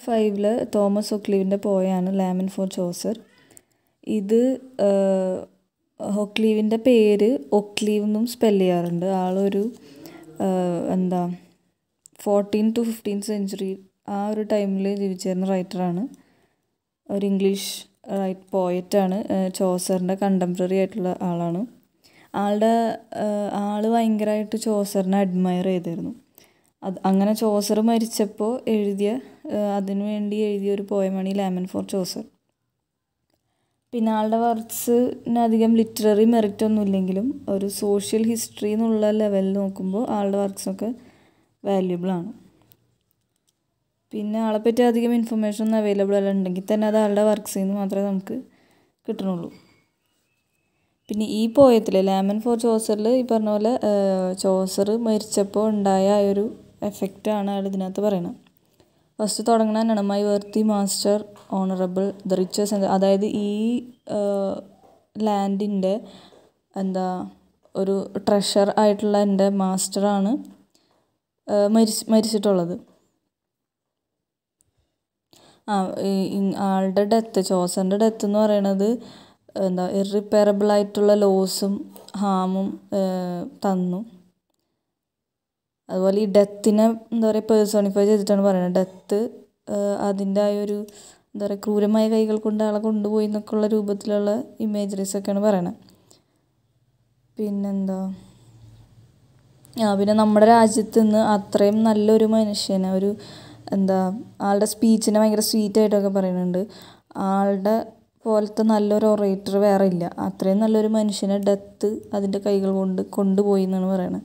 ഫൈവില് Thomas ഒക്ലീവിൻ്റെ പോയാണ് Lamine four Chaucer ഇത് ഒക്ലീവിൻ്റെ പേര് ഒക്ലീവ് എന്നും സ്പെൽ ചെയ്യാറുണ്ട് ആളൊരു എന്താ ഫോർട്ടീൻ ടു ഫിഫ്റ്റീൻ സെഞ്ച്വറി ആ ഒരു ടൈമിൽ ജീവിച്ചിരുന്ന റൈറ്ററാണ് ഒരു ഇംഗ്ലീഷ് റൈറ്റ് പോയറ്റാണ് ചോസറിൻ്റെ കണ്ടംപററി ആയിട്ടുള്ള ആളാണ് ആളുടെ ആൾ ഭയങ്കരമായിട്ട് ചോസറിനെ അഡ്മയർ ചെയ്തിരുന്നു അത് അങ്ങനെ ചോസർ മരിച്ചപ്പോൾ എഴുതിയ അതിനു വേണ്ടി എഴുതിയ ഒരു പോയമാണ് ഈ ലാമൻ ഫോർ ചോസർ പിന്നെ ആളുടെ വർക്ക്സിന് അധികം ലിറ്റററി മെറിറ്റ് ഒന്നും ഇല്ലെങ്കിലും ഒരു സോഷ്യൽ ഹിസ്റ്ററി എന്നുള്ള ലെവലിൽ നോക്കുമ്പോൾ ആളുടെ വർക്ക്സൊക്കെ വാല്യുബിൾ ആണ് പിന്നെ ആളെപ്പറ്റി അധികം ഇൻഫർമേഷൻ ഒന്നും അവൈലബിൾ അല്ല ഉണ്ടെങ്കിൽ തന്നെ അത് ആളുടെ വർക്ക്സിൽ നിന്ന് മാത്രമേ നമുക്ക് കിട്ടണുള്ളൂ പിന്നെ ഈ പോയത്തിൽ ലാമൻ ഫോർ ചോസറിൽ ഈ പറഞ്ഞ പോലെ ചോസർ മരിച്ചപ്പോൾ ഉണ്ടായ ആ ഒരു എഫക്റ്റാണ് അയാൾ ഇതിനകത്ത് പറയുന്നത് ഫസ്റ്റ് തുടങ്ങുന്ന തന്നെയാണ് my worthy master honourable the riches അതായത് ഈ ലാൻഡിൻ്റെ എന്താ ഒരു ട്രഷർ ആയിട്ടുള്ള എൻ്റെ മാസ്റ്ററാണ് മരിച്ച് മരിച്ചിട്ടുള്ളത് ആ ആളുടെ ഡെത്ത് ചോസറിൻ്റെ ഡെത്ത് എന്ന് പറയണത് എന്താ ഇറിപ്പയറബിൾ ആയിട്ടുള്ള ലോസും ഹാമും തന്നു അതുപോലെ ഈ ഡെത്തിനെ എന്താ പറയുക പേഴ്സോണിഫൈ ചെയ്തിട്ടാണ് പറയുന്നത് ഡെത്ത് അതിൻ്റെ ആ ഒരു എന്താ പറയുക ക്രൂരമായ കൈകൾ കൊണ്ട് ആളെ കൊണ്ടുപോയി എന്നൊക്കെയുള്ള രൂപത്തിലുള്ള ഇമേജറീസ് ഒക്കെയാണ് പറയണത് പിന്നെന്താ ആ പിന്നെ നമ്മുടെ രാജ്യത്ത് നിന്ന് അത്രയും നല്ലൊരു മനുഷ്യനെ ഒരു എന്താ ആളുടെ സ്പീച്ചിനെ ഭയങ്കര സ്വീറ്റ് ആയിട്ടൊക്കെ പറയുന്നുണ്ട് ആളുടെ പോലത്തെ നല്ലൊരു ഒറേറ്റർ വേറെ ഇല്ല അത്രയും നല്ലൊരു മനുഷ്യനെ ഡെത്ത് അതിൻ്റെ കൈകൾ കൊണ്ട് കൊണ്ടുപോയി എന്നാണ് പറയണത്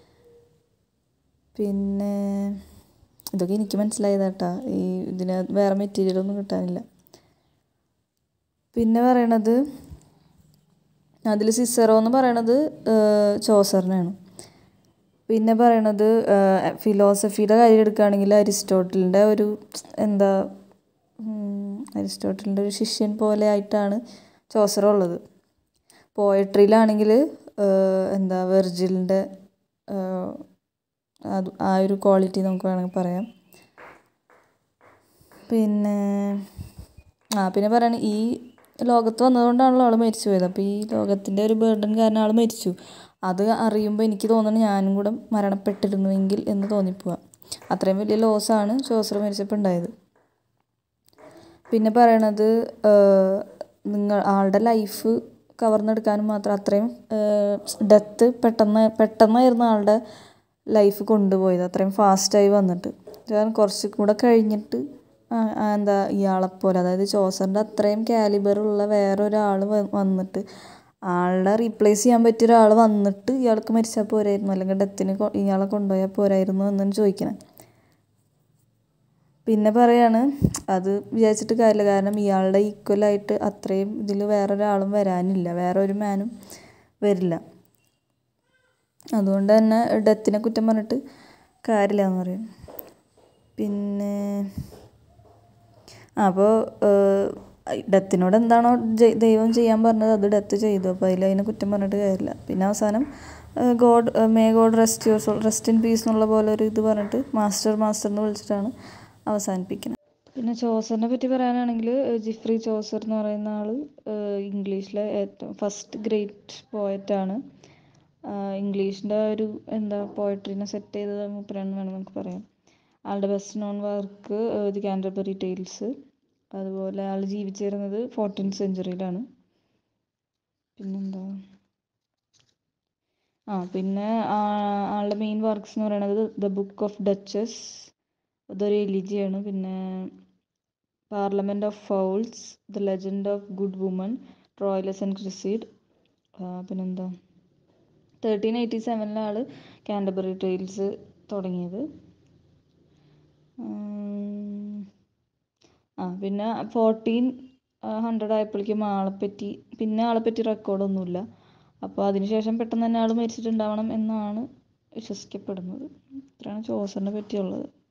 പിന്നെ ഇതൊക്കെ എനിക്ക് മനസ്സിലായതാട്ടാ ഈ ഇതിന് വേറെ മെറ്റീരിയലൊന്നും കിട്ടാനില്ല പിന്നെ പറയണത് അതിൽ സിസറോ എന്ന് പറയണത് ചോസറിനാണ് പിന്നെ പറയണത് ഫിലോസഫിയുടെ കാര്യം എടുക്കുകയാണെങ്കിൽ അരിസ്റ്റോട്ടലിൻ്റെ ഒരു എന്താ അരിസ്റ്റോട്ടലിൻ്റെ ഒരു ശിഷ്യൻ പോലെ ആയിട്ടാണ് ചോസർ ഉള്ളത് പോയട്രിയിലാണെങ്കിൽ എന്താ വെർജിലിൻ്റെ അത് ആ ഒരു ക്വാളിറ്റി നമുക്ക് വേണമെങ്കിൽ പറയാം പിന്നെ ആ പിന്നെ പറയണ ഈ ലോകത്ത് വന്നതുകൊണ്ടാണല്ലോ ആൾ മരിച്ചു പോയത് അപ്പോൾ ഈ ലോകത്തിൻ്റെ ഒരു ബേർഡൻ കാരണം ആൾ മരിച്ചു അത് അറിയുമ്പോൾ എനിക്ക് തോന്നുന്നു ഞാനും കൂടെ മരണപ്പെട്ടിരുന്നുവെങ്കിൽ എന്ന് തോന്നിപ്പോവുക അത്രയും വലിയ ലോസാണ് ചോസർ മരിച്ചപ്പോൾ ഉണ്ടായത് പിന്നെ പറയണത് നിങ്ങൾ ആളുടെ ലൈഫ് കവർന്നെടുക്കാനും മാത്രം അത്രയും ഡെത്ത് പെട്ടെന്ന് പെട്ടെന്നായിരുന്നു ആളുടെ ലൈഫ് കൊണ്ടുപോയത് അത്രയും ഫാസ്റ്റായി വന്നിട്ട് കാരണം കുറച്ച് കൂടെ കഴിഞ്ഞിട്ട് എന്താ ഇയാളെപ്പോലെ അതായത് ചോസറിൻ്റെ അത്രയും കാലിബറുള്ള വേറൊരാൾ വന്നിട്ട് ആളെ റീപ്ലേസ് ചെയ്യാൻ പറ്റിയ ഒരാൾ വന്നിട്ട് ഇയാൾക്ക് മരിച്ചാൽ പോരായിരുന്നു അല്ലെങ്കിൽ ഡെത്തിന് ഇയാളെ കൊണ്ടുപോയാൽ പോരായിരുന്നു എന്നാണ് ചോദിക്കണേ പിന്നെ പറയാണ് അത് വിചാരിച്ചിട്ട് കാര്യമില്ല കാരണം ഇയാളുടെ ഈക്വലായിട്ട് അത്രയും ഇതിൽ വേറൊരാളും വരാനില്ല വേറെ ഒരു മാനും വരില്ല അതുകൊണ്ട് തന്നെ ഡെത്തിനെ കുറ്റം പറഞ്ഞിട്ട് കാര്യമില്ല എന്ന് പറയും പിന്നെ അപ്പോൾ ഡെത്തിനോട് എന്താണോ ദൈവം ചെയ്യാൻ പറഞ്ഞത് അത് ഡെത്ത് ചെയ്തു അപ്പോൾ അതിൽ അതിനെ കുറ്റം പറഞ്ഞിട്ട് കാര്യമില്ല പിന്നെ അവസാനം God may God rest your soul rest in peace എന്നുള്ള പോലെ ഒരു ഇത് പറഞ്ഞിട്ട് മാസ്റ്റർ മാസ്റ്റർ എന്ന് വിളിച്ചിട്ടാണ് അവസാനിപ്പിക്കുന്നത് പിന്നെ ചോസറിനെ പറ്റി പറയാനാണെങ്കിൽ ജിഫ്രി ചോസർ എന്ന് പറയുന്ന ആൾ ഇംഗ്ലീഷിലെ ഏറ്റവും ഫസ്റ്റ് ഗ്രേറ്റ് പോയറ്റാണ് ഇംഗ്ലീഷിൻ്റെ ഒരു എന്താ പോയട്രീനെ സെറ്റ് ചെയ്തത് മൂപ്പരാണെന്ന് വേണം നമുക്ക് പറയാം ആളുടെ best known work the Canterbury Tales അതുപോലെ ആൾ ജീവിച്ചിരുന്നത് ഫോർട്ടീൻ സെഞ്ച്വറിയിലാണ് പിന്നെന്താ ആ പിന്നെ ആളുടെ മെയിൻ വർക്ക്സ് എന്ന് പറയുന്നത് ദ ബുക്ക് ഓഫ് ഡച്ചസ് അതൊരു എലിജിയാണ് പിന്നെ Parliament of Fowls the Legend of Good Woman Troilus and Criseyde പിന്നെന്താ തേർട്ടീൻ എയ്റ്റി സെവനിലാണ് കാൻറ്റർബറി ടെയിൽസ് തുടങ്ങിയത് ആ പിന്നെ ഫോർട്ടീൻ ഹൺഡ്രഡ് ആയപ്പോഴേക്കും ആളെപ്പറ്റി പിന്നെ ആളെപ്പറ്റി റെക്കോർഡൊന്നുമില്ല അപ്പോൾ അതിനുശേഷം പെട്ടെന്ന് തന്നെ ആൾ മരിച്ചിട്ടുണ്ടാവണം എന്നാണ് വിശ്വസിക്കപ്പെടുന്നത് ഇത്രയാണ് ചോസറിനെ പറ്റിയുള്ളത്